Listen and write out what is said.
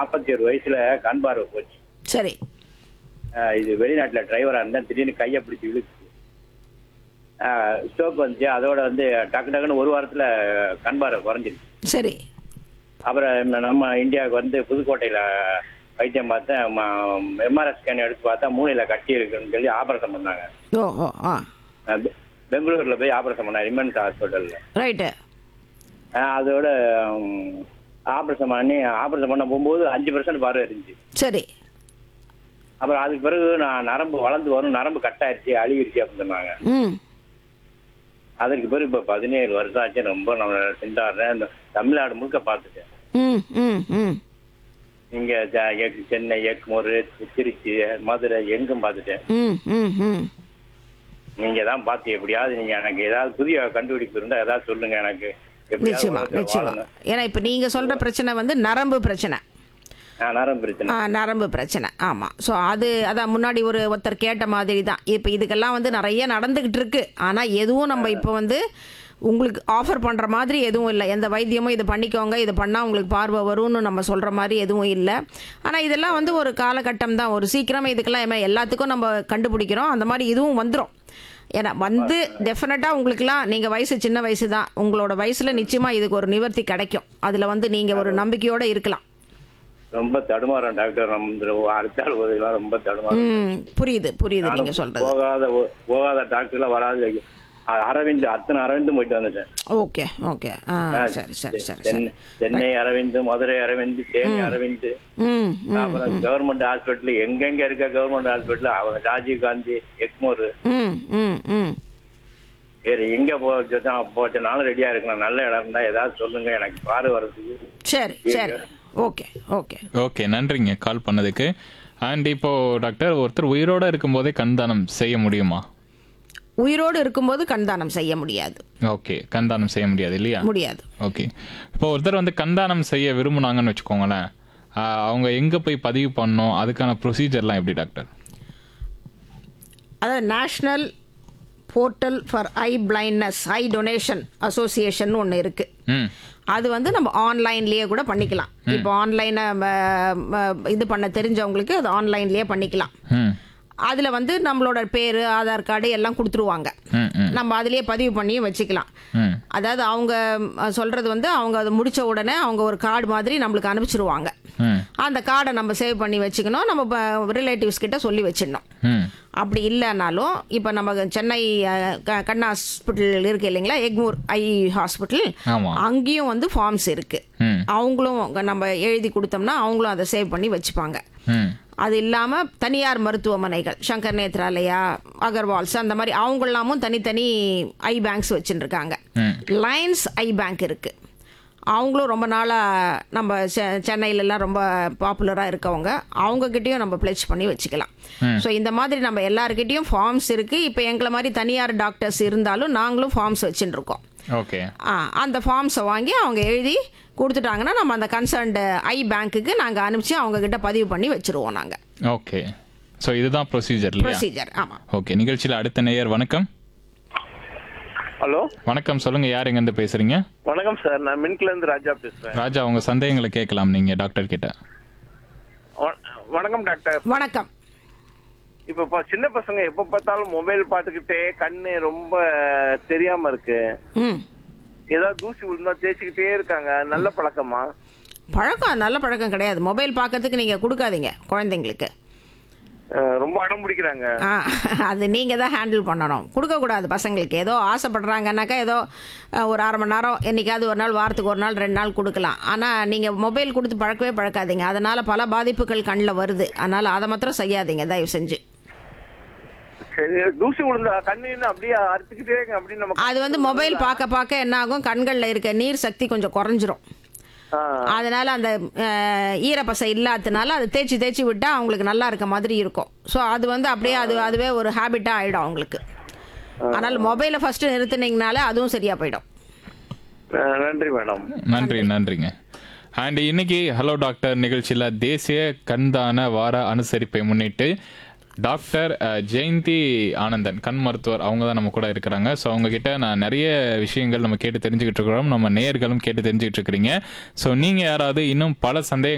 நாற்பத்தி ஒரு வயசுல கண் பார்வை போச்சு சரி ஆஹ் இது வெளிநாட்டுல டிரைவரா இருந்தேன் திடீர்னு கையை பிடிச்சி இழுத்து ஸ்டோக் வந்துச்சு அதோட வந்து டக்கு டக்குன்னு ஒரு வாரத்துல கண் பார்வை குறைஞ்சிருச்சு சரி அப்புறம் நம்ம- நம்ம இந்தியாவுக்கு வந்து புதுக்கோட்டையில வைத்தியம் பார்த்தேன் எம்ஆர்எஸ் ஸ்கேன் எடுத்து பார்த்தா மூளையில கட்டி இருக்குன்னு சொல்லி ஆபரேஷன் பண்ணாங்க ஓ ஓ ஆ ஆஹ் பெ- பெங்களூர்ல போய் ஆபரேஷன் பண்ணாங்க இமன்ஸ் ஹாஸ்பிட்டல்ல ரைட்டு அதோட ஆபரேஷன் பண்ணி ஆபரேஷன் பண்ண போகும்போது அஞ்சு பர்சன்ட் பார்வை இருந்துச்சு சரி அப்புறம் அதுக்கு பிறகு நான் நரம்பு வளர்ந்து வரும் நரம்பு கட் ஆயிடுச்சு அழுகிருச்சு அப்படின்னு சொன்னாங்க ம் அதற்கு பிறகு இப்ப பதினேழு வருஷம் ஆச்சு ரொம்ப நம்ம சென்றாடுறேன் இந்த தமிழ்நாடு முழுக்க பார்த்துட்டேன் ம் ம் ம் இங்க ஜ- எக்- சென்னை எக்மோர் திருச்சி மதுரை எங்கும் பார்த்துட்டேன் ம் ம் ம் நீங்க தான் பார்த்து எப்படியாவது நீங்க எனக்கு ஏதாவது புதிய கண்டுபிடிப்பு இருந்தா ஏதாவது சொல்லுங்க எனக்கு எப்படியாவது நிச்சயமா உலகத்துல நிச்சயமா வாழணும். ஏன்னா இப்போ நீங்கள் சொல்கிற பிரச்சனை வந்து நரம்பு பிரச்சனை ஆ, நரம்பு பிரச்சனை ஆ, நரம்பு பிரச்சனை ஆமாம் ஸோ அது அதான் முன்னாடி ஒரு ஒருத்தர் கேட்ட மாதிரி தான் இப்போ இதுக்கெல்லாம் வந்து நிறைய நடந்துக்கிட்டு இருக்கு ஆனால் எதுவும் நம்ம இப்போ வந்து உங்களுக்கு ஆஃபர் பண்ணுற மாதிரி எதுவும் இல்லை எந்த வைத்தியமும் இது பண்ணிக்கோங்க இது பண்ணால் உங்களுக்கு பார்வை வரும்னு நம்ம சொல்கிற மாதிரி எதுவும் இல்லை ஆனால் இதெல்லாம் வந்து ஒரு காலகட்டம் தான் ஒரு சீக்கிரம் இதுக்கெல்லாம் எம- எல்லாத்துக்கும் நம்ம கண்டுபிடிக்கிறோம் அந்த மாதிரி இதுவும் வந்துடும் ஏன்னா வந்து டெஃபினட்டாக உங்களுக்குலாம் நீங்கள் வயசு சின்ன வயசு தான் உங்களோட வயசில் நிச்சயமாக இதுக்கு ஒரு நிவர்த்தி கிடைக்கும் அதில் வந்து நீங்கள் ஒரு நம்பிக்கையோடு இருக்கலாம் ரொம்ப தடுமாறம் டாக்டர் நம்ம அடுத்தாள் உதவிலாம் ரொம்ப தடுமாறம் ம் புரியுது புரியுது நீங்க சொல்றது போகாத ஒ- போகாத டாக்டர்லாம் வராது அ- அரவிந்த் அத்தனை அரவிந்தும் போயிட்டு வந்துட்டேன் ஓகே ஓகே ஆ சரி சரி சரி சரி சென்னை சென்னை அரவிந்த் மதுரை அரவிந்த் தேனி அரவிந்த் ம் ம் அப்புறம் கவர்மெண்ட் ஹாஸ்பிட்டல் எங்கெங்க இருக்க கவர்மெண்ட் ஹாஸ்பிட்டல் அவங்க ராஜீவ் காந்தி எக்மோர் ம் ம் ம் வேற எங்க போச்சு போச்சனாலும் ரெடியா இருக்கலாம் நல்ல இடம் இருந்தா ஏதாவது சொல்லுங்க எனக்கு பாரு வர்றதுக்கு சரி சரி ஓகே ஓகே ஓகே நன்றிங்க கால் பண்ணதுக்கு அண்ட் இப்போ டாக்டர் ஒருத்தர் உயிரோட இருக்கும்போதே கண் தானம் செய்ய முடியுமா உயிரோடு இருக்கும்போது கண்தானம் செய்ய முடியாது ஓகே கண் தானம் செய்ய முடியாது இல்லையா முடியாது ஓகே இப்போ ஒருத்தர் வந்து கண்தானம் செய்ய விரும்புனாங்கன்னு வச்சுக்கோங்களேன் ஆஹ் அவங்க எங்க போய் பதிவு பண்ணணும் அதுக்கான ப்ரொசீஜர்லாம் எப்படி டாக்டர் அதாவது national portal for eye blindness eye donation association ஒன்று இருக்கு ம் அது வந்து நம்ம ஆன்லைன்லேயே கூட பண்ணிக்கலாம் இப்போ ஆன்லைனை இது பண்ண தெரிஞ்சவங்களுக்கு அது ஆன்லைன்லேயே பண்ணிக்கலாம் ம் அதில் வந்து நம்மளோட பேர் ஆதார் கார்டு எல்லாம் கொடுத்துருவாங்க ம் ம் நம்ம அதிலேயே பதிவு பண்ணி வச்சுக்கலாம் ம் அதாவது அவங்க அஹ், சொல்றது வந்து அவங்க அதை முடிச்ச உடனே அவங்க ஒரு கார்டு மாதிரி நம்மளுக்கு அனுப்பிச்சிருவாங்க ம் அந்த கார்டை நம்ம சேவ் பண்ணி வச்சுக்கணும் நம்ம ரிலேட்டிவ்ஸ் கிட்ட சொல்லி வச்சிடணும் ம் அப்படி இல்லைனாலும் இப்போ நம்ம சென்னை அஹ், க- கண் ஹாஸ்பிட்டல் இருக்கு இல்லைங்களா எக்மூர் ஐ ஹாஸ்பிட்டல் ஆமா அங்கேயும் வந்து ஃபார்ம்ஸ் இருக்கு ம் அவங்களும் நம்ம எழுதி கொடுத்தோம்னா அவங்களும் அதை சேவ் பண்ணி வச்சுப்பாங்க ம் அது இல்லாமல் தனியார் மருத்துவமனைகள் சங்கர் நேத்ராலயா அகர்வால்ஸ் அந்த மாதிரி அவங்களாமும் தனித்தனி ஐ பேங்க்ஸ் வச்சுட்டு இருக்காங்க ம் லைன்ஸ் ஐ பேங்க் இருக்கு அவங்களும் ரொம்ப நாளாக நம்ம செ- சென்னையிலலாம் ரொம்ப பாப்புலராக இருக்கவங்க அவங்கக்கிட்டேயும் நம்ம பிளெச் பண்ணி வச்சுக்கலாம் ஸோ இந்த மாதிரி நம்ம எல்லாருக்கிட்டேயும் ஃபார்ம்ஸ் இருக்குது இப்போ எங்களை மாதிரி தனியார் டாக்டர்ஸ் இருந்தாலும் நாங்களும் ஃபார்ம்ஸ் வச்சுட்டு இருக்கோம் ஓகே ஆ, அந்த ஃபார்ம்ஸை வாங்கி அவங்க எழுதி கொடுத்துட்டாங்கன்னா நம்ம அந்த கன்சர்ன்டு ஐ பேங்க்குக்கு நாங்கள் அனுப்பிச்சு அவங்க கிட்ட பதிவு பண்ணி வச்சிருவோம் நாங்கள் ஓகே ஸோ இதுதான் ப்ரொசீஜர் இல்லையா ப்ரொசீஜர் ஆமாம் ஓகே நிகழ்ச்சியில் அடுத்த நேயர் வணக்கம் ஹலோ வணக்கம் சொல்லுங்க யார் எங்கேருந்து பேசுறீங்க வணக்கம் சார் நான் மின்கில இருந்து ராஜா பேசுறேன் ராஜா உங்க சந்தேகங்களை கேட்கலாம் நீங்க டாக்டர் கிட்ட வ- வணக்கம் டாக்டர் வணக்கம் இப்ப பா- சின்ன பசங்க எப்ப பார்த்தாலும் மொபைல் பார்த்துக்கிட்டே கண்ணு ரொம்ப தெரியாம இருக்கு ம் ஏதாவது தூசி விழுந்தா தேய்ச்சிக்கிட்டே இருக்காங்க நல்ல பழக்கமா பழக்கம் நல்ல பழக்கம் கிடையாது மொபைல் பார்க்கறதுக்கு நீங்கள் கொடுக்காதீங்க குழந்தைங்களுக்கு அஹ், ரொம்ப அடம் பிடிக்கிறாங்க ஆ அது நீங்கள் தான் ஹேண்டில் பண்ணணும் கொடுக்கக்கூடாது பசங்களுக்கு ஏதோ ஆசைப்படுறாங்கன்னாக்கா ஏதோ அஹ், ஒரு அரை மணி நேரம் என்னைக்காவது ஒரு நாள் வாரத்துக்கு ஒரு நாள் ரெண்டு நாள் கொடுக்கலாம் ஆனால் நீங்கள் மொபைல் கொடுத்து பழக்கவே பழக்காதீங்க அதனால் பல பாதிப்புகள் கண்ணில் வருது அதனால் அதை மாத்திரம் செய்யாதீங்க தயவு செஞ்சு சரி தூசி விழுந்தா கண்ணு அப்படியே அறுத்துக்கிட்டே இருக்கு அப்படின்னு நம்ம அது வந்து மொபைல் பார்க்க பார்க்க என்ன ஆகும் கண்களில் இருக்க நீர் சக்தி கொஞ்சம் குறைஞ்சிரும் ஆஹ், அதனால அந்த அஹ், ஈரப்பசை இல்லாததுனால அதை தேய்ச்சி தேய்ச்சி விட்டா அவங்களுக்கு நல்லா இருக்க மாதிரி இருக்கும் ஸோ அது வந்து அப்படியே அது அதுவே ஒரு ஹேபிட்டாக ஆகிடும் அவங்களுக்கு அதனால் மொபைலை ஃபஸ்ட்டு நிறுத்துனீங்கனாலே அதுவும் சரியாக போயிடும் அஹ், நன்றி மேடம் நன்றி நன்றிங்க அண்ட் இன்னைக்கு ஹலோ டாக்டர் நிகழ்ச்சியில் தேசிய கண்தான வார அனுசரிப்பை முன்னிட்டு டாக்டர் அஹ், ஜெயந்தி ஆனந்தன் கண் மருத்துவர் அவங்க தான் நம்ம கூட இருக்கிறாங்க ஸோ அவங்க கிட்ட நான் நிறைய விஷயங்கள் நம்ம கேட்டு தெரிஞ்சுக்கிட்டு இருக்கிறோம் நம்ம நேயர்களும் கேட்டு தெரிஞ்சுக்கிட்டு இருக்கிறீங்க ஸோ நீங்கள் யாராவது இன்னும் பல சந்தேகங்கள்